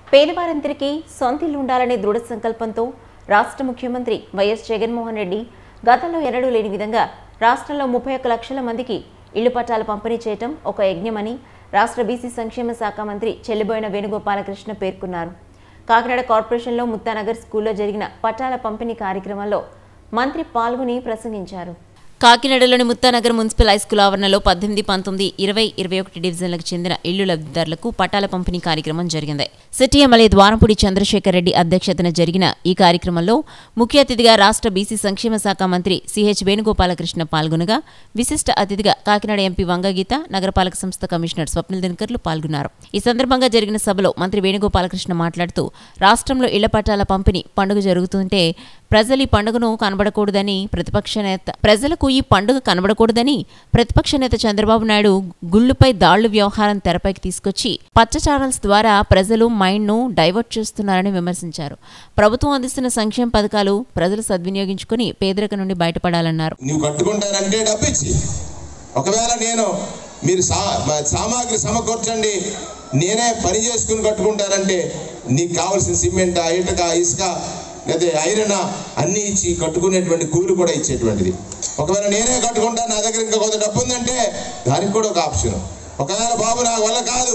పేదవారందరికీ సొంతిల్లు ఉండాలనే దృఢ సంకల్పంతో రాష్ట్ర ముఖ్యమంత్రి వైఎస్ జగన్మోహన్ రెడ్డి గతంలో ఎన్నడూ లేని విధంగా రాష్ట్రంలో ముప్పై ఒక్క లక్షల మందికి ఇళ్లు పట్టాలు పంపిణీ చేయటం ఒక యజ్ఞమని రాష్ట్ర బీసీ సంక్షేమ శాఖ మంత్రి చెల్లిబోయిన వేణుగోపాలకృష్ణ పేర్కొన్నారు కాకినాడ కార్పొరేషన్లో ముత్తానగర్ స్కూల్లో జరిగిన పట్టాల పంపిణీ కార్యక్రమంలో మంత్రి పాల్గొని ప్రసంగించారు కాకినాడలోని ముత్తానగర్ మున్సిపల్ హైస్కూల్ ఆవరణలో పద్దెనిమిది పంతొమ్మిది ఇరవై ఇరవై ఒకటి డివిజన్లకు చెందిన ఇళ్లు లబ్ధిదారులకు పట్టాల పంపిణీ కార్యక్రమం జరిగింది సిటీ ఎమ్మెల్యే ద్వారంపూడి చంద్రశేఖర్ రెడ్డి అధ్యక్షతన జరిగిన ఈ కార్యక్రమంలో ముఖ్య అతిథిగా రాష్ట్ర బీసీ సంక్షేమ శాఖ మంత్రి సిహెచ్ వేణుగోపాలకృష్ణ పాల్గొనగా విశిష్ట అతిథిగా కాకినాడ ఎంపీ వంగగీత నగరపాలక సంస్థ కమిషనర్ స్వప్నిల్ దినకర్లు పాల్గొన్నారు ఈ సందర్భంగా జరిగిన సభలో మంత్రి వేణుగోపాలకృష్ణ మాట్లాడుతూ రాష్ట్రంలో ఇళ్ల పట్టాల పంపిణీ పండుగ జరుగుతుంటే ప్రజలు ఈ పండుగను కనబడకూడదని ప్రతిపక్ష నేత ప్రజలకు ఈ పండుగ కనబడకూడదని ప్రతిపక్ష నేత చంద్రబాబు నాయుడు గుళ్లుపై దాళ్లు వ్యవహారం తెరపైకి తీసుకొచ్చి పచ్చ ఛానల్స్ ద్వారా ప్రజలు మైండ్ను డైవర్ట్ చేస్తున్నారని విమర్శించారు ప్రభుత్వం అందిస్తున్న సంక్షేమ పథకాలు ప్రజలు సద్వినియోగించుకుని పేదరిక నుండి బయటపడాలన్నారు నువ్వు కట్టుకుంటానంటే డబ్బు ఇచ్చి ఒకవేళ నేను మీరు సా మా- సామాగ్రి సమకూర్చండి నేనే పని చేసుకుని కట్టుకుంటానంటే నీకు కావాల్సిన సిమెంట్ ఇటుక ఇసుక లేదా ఐరన్ అన్నీ ఇచ్చి కట్టుకునేటువంటి కూలి కూడా ఇచ్చేటువంటిది ఒకవేళ నేనే కట్టుకుంటాను నా దగ్గర ఇంకా కొంత డబ్బు ఉందంటే దానికి కూడా ఒక ఆప్షన్ ఒకవేళ బాబు నా వల్ల కాదు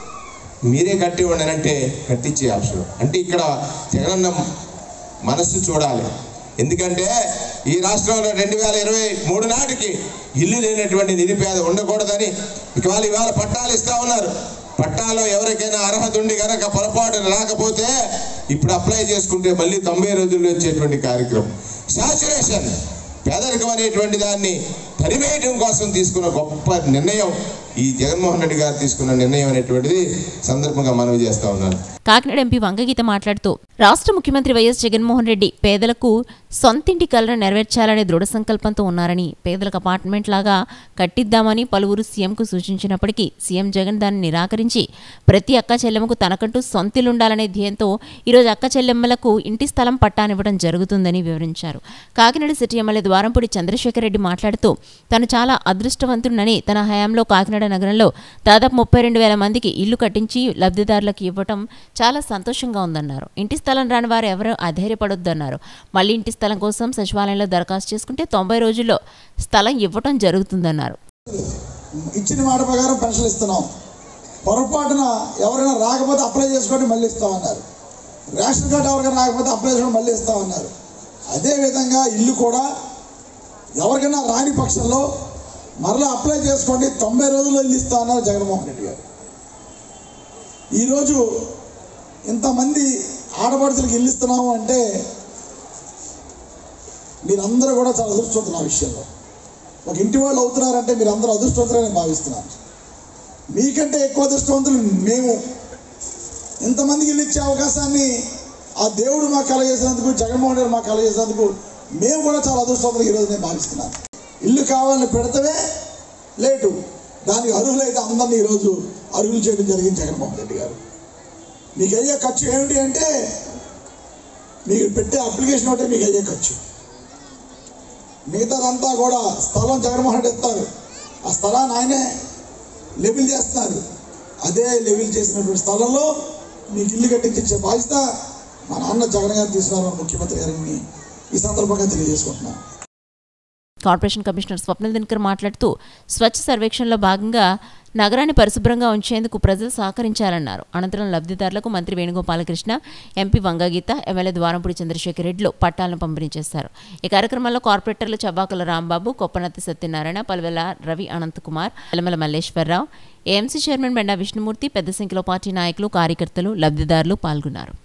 మీరే కట్టి అంటే కట్టించే ఆప్షన్ అంటే ఇక్కడ జగనన్న మనస్సు చూడాలి ఎందుకంటే ఈ రాష్ట్రంలో రెండు వేల ఇరవై మూడు నాటికి ఇల్లు లేనటువంటి నిరుపేద ఉండకూడదని ఇవాళ ఇవాళ పట్టాలు ఇస్తా ఉన్నారు పట్టాలో ఎవరికైనా అర్హత ఉండి కనుక పొరపాటు రాకపోతే ఇప్పుడు అప్లై చేసుకుంటే మళ్ళీ తొంభై రోజుల్లో వచ్చేటువంటి కార్యక్రమం శాచురేషన్ పేదరికం అనేటువంటి దాన్ని తరిమేయడం కోసం తీసుకున్న గొప్ప నిర్ణయం ఈ జగన్మోహన్ రెడ్డి గారు తీసుకున్న నిర్ణయం అనేటువంటిది సందర్భంగా మనవి చేస్తా ఉన్నాను కాకినాడ ఎంపీ వంగగీత మాట్లాడుతూ రాష్ట్ర ముఖ్యమంత్రి వైఎస్ జగన్మోహన్ రెడ్డి పేదలకు సొంతింటి కలను నెరవేర్చాలనే దృఢ సంకల్పంతో ఉన్నారని పేదలకు అపార్ట్మెంట్ లాగా కట్టిద్దామని పలువురు సీఎంకు సూచించినప్పటికీ సీఎం జగన్ దాన్ని నిరాకరించి ప్రతి అక్క చెల్లెమ్మకు తనకంటూ సొంతిల్లుండాలనే ధ్యేయంతో ఈరోజు అక్క చెల్లెమ్మలకు ఇంటి స్థలం పట్టానివ్వడం జరుగుతుందని వివరించారు కాకినాడ సిటీ ఎమ్మెల్యే ద్వారంపూడి చంద్రశేఖర్ రెడ్డి మాట్లాడుతూ తను చాలా అదృష్టవంతుడని తన హయాంలో కాకినాడ నగరంలో దాదాపు ముప్పై రెండు వేల మందికి ఇల్లు కట్టించి లబ్ధిదారులకు ఇవ్వటం చాలా సంతోషంగా ఉందన్నారు ఇంటి స్థలం రాని వారు ఎవరూ అధైర్యపడొద్దన్నారు మళ్ళీ ఇంటి స్థలం కోసం సచివాలయంలో దరఖాస్తు చేసుకుంటే తొంభై రోజుల్లో స్థలం ఇవ్వటం జరుగుతుందన్నారు ఇచ్చిన మాట ప్రకారం పెన్షన్ ఇస్తున్నాం పొరపాటున ఎవరైనా రాకపోతే అప్లై చేసుకోండి మళ్ళీ ఇస్తామన్నారు రేషన్ కార్డు ఎవరికైనా రాకపోతే అప్లై చేసుకోండి మళ్ళీ ఇస్తామన్నారు అదేవిధంగా ఇల్లు కూడా ఎవరికైనా రాని పక్షంలో మరలా అప్లై చేసుకోండి తొంభై రోజుల్లో ఇల్లు ఇస్తామన్నారు జగన్మోహన్ రెడ్డి గారు ఈరోజు ఇంతమంది ఆడపడుచులకు ఇల్లు ఇస్తున్నాము అంటే మీరందరూ కూడా చాలా అదృష్టవంతులు ఆ విషయంలో ఒక ఇంటి వాళ్ళు అవుతున్నారంటే మీరు అందరూ అదృష్టవంతులని నేను భావిస్తున్నాను మీకంటే ఎక్కువ అదృష్టవంతులు మేము ఇంతమందికి ఇల్లు ఇచ్చే అవకాశాన్ని ఆ దేవుడు మాకు కలగజేసినందుకు జగన్మోహన్ రెడ్డి మాకు కలగజేసినందుకు మేము కూడా చాలా అదృష్టవంతులు ఈరోజు నేను భావిస్తున్నాను ఇల్లు కావాలని పెడితే లేటు దానికి అర్హులైతే అందరినీ ఈరోజు అర్హులు చేయడం జరిగింది జగన్మోహన్ రెడ్డి గారు మీకు అయ్యే ఖర్చు ఏమిటి అంటే మీకు పెట్టే అప్లికేషన్ ఒకటే మీకు అయ్యే ఖర్చు మిగతాదంతా కూడా స్థలం జగన్మోహన్ రెడ్డి ఇస్తారు ఆ స్థలాన్ని ఆయనే లెవెల్ చేస్తున్నారు అదే లెవెల్ చేసినటువంటి స్థలంలో మీకు ఇల్లు కట్టించే బాధ్యత మా నాన్న జగన్ గారు తీసుకున్నారు ముఖ్యమంత్రి గారిని ఈ సందర్భంగా తెలియజేసుకుంటున్నాను కార్పొరేషన్ కమిషనర్ స్వప్నిల్ దినకర్ మాట్లాడుతూ స్వచ్ఛ సర్వేక్షణలో భాగంగా నగరాన్ని పరిశుభ్రంగా ఉంచేందుకు ప్రజలు సహకరించాలన్నారు అనంతరం లబ్ధిదారులకు మంత్రి వేణుగోపాలకృష్ణ ఎంపీ వంగగీత ఎమ్మెల్యే ద్వారంపూడి చంద్రశేఖర్ రెడ్డిలు పట్టాలను పంపిణీ చేశారు ఈ కార్యక్రమంలో కార్పొరేటర్లు చబాకుల రాంబాబు కొప్పనత్తి సత్యనారాయణ పలువెల రవి అనంతకుమార్ ఎలమల మల్లేశ్వరరావు ఏఎంసీ చైర్మన్ బెండా విష్ణుమూర్తి పెద్ద సంఖ్యలో పార్టీ నాయకులు కార్యకర్తలు లబ్ధిదారులు పాల్గొన్నారు